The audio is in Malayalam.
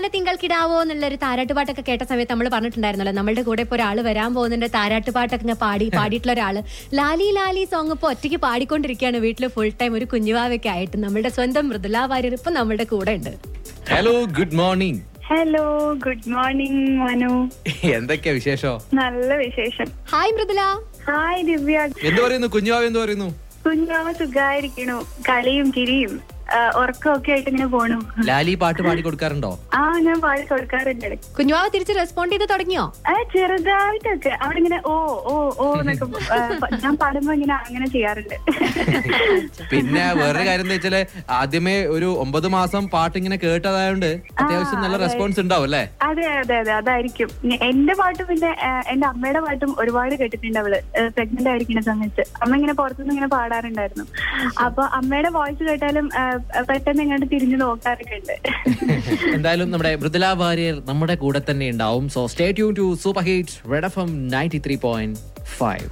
ഓമന തിങ്കൾ കിടാവോ എന്നുള്ള ഒരു താരാട്ടുപാട്ടൊക്കെ കേട്ട സമയത്ത് നമ്മൾ പറഞ്ഞിട്ടുണ്ടായിരുന്നല്ലോ നമ്മളുടെ കൂടെ ഇപ്പോൾ ഒരാൾ വരാൻ പോകുന്നുണ്ട് താരാട്ടുപാട്ടൊക്കെ ഇങ്ങനെ പാടി പാടിയിട്ടുള്ള ഒരാള് ലാലി ലാലി സോങ് ഇപ്പോൾ ഒറ്റയ്ക്ക് പാടിക്കൊണ്ടിരിക്കുകയാണ് വീട്ടിൽ ഫുൾ ടൈം ഒരു കുഞ്ഞുവാവൊക്കെ ആയിട്ട് നമ്മുടെ സ്വന്തം മൃദുല വാര്യർ ഇപ്പൊ നമ്മുടെ കൂടെ ഉണ്ട് hello good morning hello good morning Manu എന്തൊക്കെയാ വിശേഷം നല്ല വിശേഷം ഹായ് മൃദുല ഹായ് ദിവ്യ എന്ത് പറയുന്നു കുഞ്ഞുവാവ് എന്ത് പറയുന്നു കുഞ്ഞാവ സുഖായിരിക്കണു കളിയും ചിരിയും ആ, ഉറക്കമൊക്കെ ആയിട്ട് ഇങ്ങനെ പോണു ലാലി പാട്ട് പാടി കൊടുക്കാറുണ്ടോ ആ ഞാൻ പാടി കൊടുക്കാറുണ്ട് ഇടയ്ക്ക്. കുഞ്ഞുവാവ തിരിച്ച് റെസ്പോണ്ട് ചെയ്ത് തുടങ്ങിയോ ആ ചെറുതായിട്ടൊക്കെ അവിടെ ഇങ്ങനെ ഓ ഓ ഓ എന്നൊക്കെ ആ, പ- ഞാൻ പാടുമ്പോ ഇങ്ങനെ അങ്ങനെ ചെയ്യാറുണ്ട് പിന്നെ വേറൊരു കാര്യം എന്താ വെച്ചാല് ആദ്യമേ ഒരു ഒമ്പത് മാസം പാട്ട് ഇങ്ങനെ കേട്ടതായോണ്ട് അത്യാവശ്യം നല്ല റെസ്പോൺസ് ഉണ്ടാവും അല്ലേ അതെ അതെ അതെ അതായിരിക്കും ഞ- എന്റെ പാട്ടും പിന്നെ ആ, എന്റെ അമ്മയുടെ പാട്ടും ഒരുപാട് കേട്ടിട്ടുണ്ട് അവള് പ്രഗ്നന്റ് ആയിരിക്കുന്ന സമയത്ത് അമ്മ ഇങ്ങനെ പുറത്തുനിന്ന് ഇങ്ങനെ പാടാറുണ്ടായിരുന്നു അപ്പൊ അമ്മയുടെ വോയിസ് കേട്ടാലും ആ, പെട്ടെന്ന് ഇങ്ങോട്ട് തിരിഞ്ഞു നോക്കാറൊക്കെ ഉണ്ട് എന്തായാലും നമ്മുടെ മൃദുല വാര്യർ നമ്മുടെ കൂടെ തന്നെ ഉണ്ടാവും so stay tuned to super hit Red F M ninety three point five